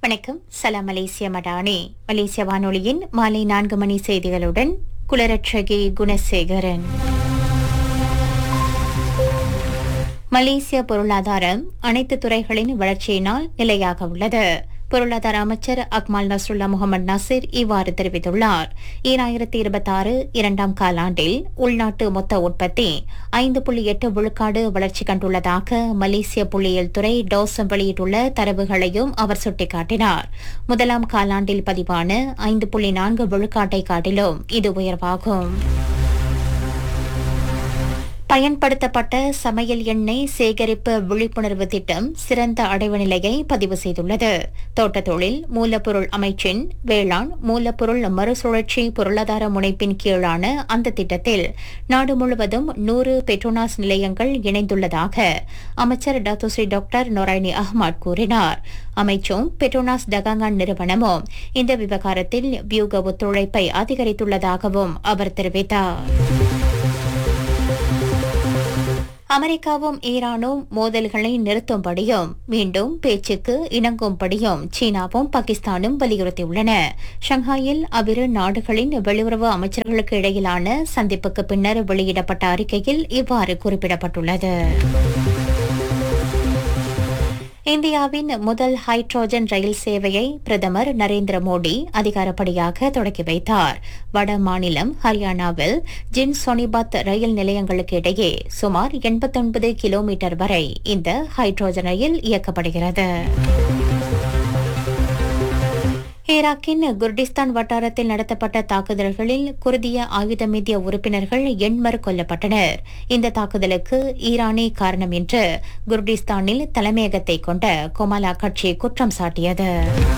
வணக்கம் சலாம் மலேசிய மடானி மலேசிய வானொலியின் மாலை நான்கு மணி செய்திகளுடன் குலரட்சகி குணசேகரன் மலேசிய பொருளாதாரம் அனைத்து துறைகளின் வளர்ச்சியினால் நிலையாக உள்ளது பொருளாதார அமைச்சர் அக்மால் நஸ்ருல்லா முகமது நாசிர் இவ்வாறு தெரிவித்துள்ளார் ஈராயிரத்தி இருபத்தாறு இரண்டாம் காலாண்டில் உள்நாட்டு மொத்த உற்பத்தி ஐந்து புள்ளி எட்டு விழுக்காடு வளர்ச்சி கண்டுள்ளதாக மலேசிய புள்ளியியல் துறை டோசம் வெளியிட்டுள்ள தரவுகளையும் அவர் சுட்டிக்காட்டினார் முதலாம் காலாண்டில் பதிவான ஐந்து புள்ளி நான்கு விழுக்காட்டை காட்டிலும் இது உயர்வாகும் பயன்படுத்தப்பட்ட சமையல் எண்ணெய் சேகரிப்பு விழிப்புணர்வு திட்டம் சிறந்த அடைவு நிலையை பதிவு செய்துள்ளது தோட்டத் தொழில் மூலப்பொருள் அமைச்சின் வேளாண் மூலப்பொருள் மறுசுழற்சி பொருளாதார முனைப்பின் கீழான அந்த திட்டத்தில் நாடு முழுவதும் நூறு பெட்ரோனாஸ் நிலையங்கள் இணைந்துள்ளதாக அமைச்சர் டாத்துஸ்ரீ டாக்டர் நொராய்னி அஹ்மத் கூறினார் அமைச்சும் பெட்ரோனாஸ் டகாங்கான் நிறுவனமும் இந்த விவகாரத்தில் வியூக ஒத்துழைப்பை அதிகரித்துள்ளதாகவும் அவர் தெரிவித்தார் அமெரிக்காவும் ஈரானும் மோதல்களை நிறுத்தும்படியும் மீண்டும் பேச்சுக்கு இணங்கும்படியும் சீனாவும் பாகிஸ்தானும் வலியுறுத்தியுள்ளன ஷங்காயில் அவ்விரு நாடுகளின் வெளியுறவு அமைச்சர்களுக்கு இடையிலான சந்திப்புக்கு பின்னர் வெளியிடப்பட்ட அறிக்கையில் இவ்வாறு குறிப்பிடப்பட்டுள்ளது இந்தியாவின் முதல் ஹைட்ரோஜன் ரயில் சேவையை பிரதமர் நரேந்திர மோடி அதிகாரப்படியாக தொடக்கி வைத்தார் வட மாநிலம் ஹரியானாவில் ஜின் சோனிபத் ரயில் நிலையங்களுக்கு இடையே சுமார் எண்பத்தொன்பது கிலோமீட்டர் வரை இந்த ஹைட்ரோஜன் ரயில் இயக்கப்படுகிறது ஈராக்கின் குர்டிஸ்தான் வட்டாரத்தில் நடத்தப்பட்ட தாக்குதல்களில் குர்திய ஆயுதமேந்திய உறுப்பினர்கள் எண்மர் கொல்லப்பட்டனர் இந்த தாக்குதலுக்கு ஈரானே காரணம் என்று குர்டிஸ்தானில் தலைமையகத்தை கொண்ட கொமாலா கட்சி குற்றம் சாட்டியது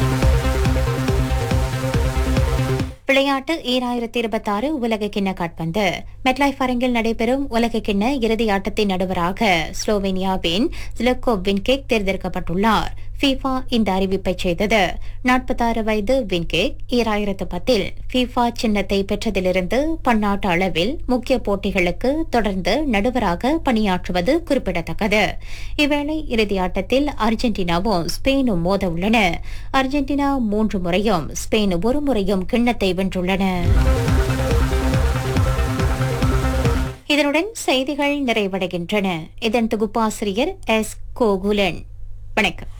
விளையாட்டு ஈராயிரத்தி இருபத்தாறு உலக கிண்ண காட்பந்து மெட்லைஃப் அரங்கில் நடைபெறும் உலக கிண்ண இறுதி ஆட்டத்தின் நடுவராக ஸ்லோவேனியாவின் ஜிலக்கோ வின்கேக் தேர்ந்தெடுக்கப்பட்டுள்ளார் ஃபீஃபா இந்த அறிவிப்பை செய்தது நாற்பத்தாறு வயது வின்கேக் ஈராயிரத்து பத்தில் ஃபீஃபா சின்னத்தை பெற்றதிலிருந்து பன்னாட்டு அளவில் முக்கிய போட்டிகளுக்கு தொடர்ந்து நடுவராக பணியாற்றுவது குறிப்பிடத்தக்கது இவ்வேளை இறுதி ஆட்டத்தில் அர்ஜென்டினாவும் ஸ்பெயினும் மோத உள்ளன அர்ஜென்டினா மூன்று முறையும் ஸ்பெயின் ஒரு முறையும் கிண்ணத்தை வென்றுள்ளன இதனுடன் செய்திகள் நிறைவடைகின்றன இதன் தொகுப்பாசிரியர் எஸ் கோகுலன் வணக்கம்